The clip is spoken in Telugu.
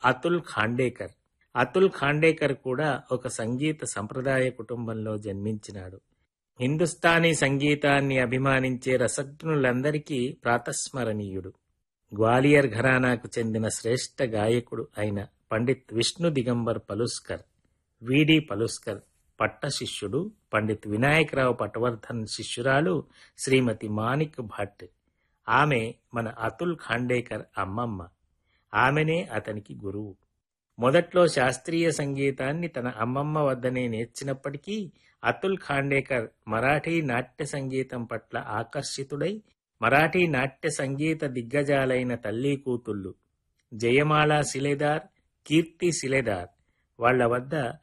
అతుల్ ఖాండేకర్ అతుల్ ఖాండేకర్ కూడా ఒక సంగీత సంప్రదాయ కుటుంబంలో జన్మించినాడు హిందుస్థానీ సంగీతాన్ని అభిమానించే రసజ్ఞులందరికీ ప్రాతస్మరణీయుడు గ్వాలియర్ ఘరానాకు చెందిన శ్రేష్ఠ గాయకుడు అయిన పండిత్ విష్ణు దిగంబర్ పలుస్కర్ విడి పలుస్కర్ పట్ట శిష్యుడు పండిత్ వినాయకరావు పటవర్ధన్ శిష్యురాలు శ్రీమతి మాణిక్ భట్ ఆమె మన అతుల్ ఖాండేకర్ అమ్మమ్మ ఆమెనే అతనికి గురువు మొదట్లో శాస్త్రీయ సంగీతాన్ని తన అమ్మమ్మ వద్దనే నేర్చినప్పటికీ అతుల్ ఖాండేకర్ మరాఠీ నాట్య సంగీతం పట్ల ఆకర్షితుడై మరాఠీ నాట్య సంగీత దిగ్గజాలైన తల్లి కూతుళ్ళు జయమాల సిలేదార్ కీర్తి సిలేదార్ వాళ్ల వద్ద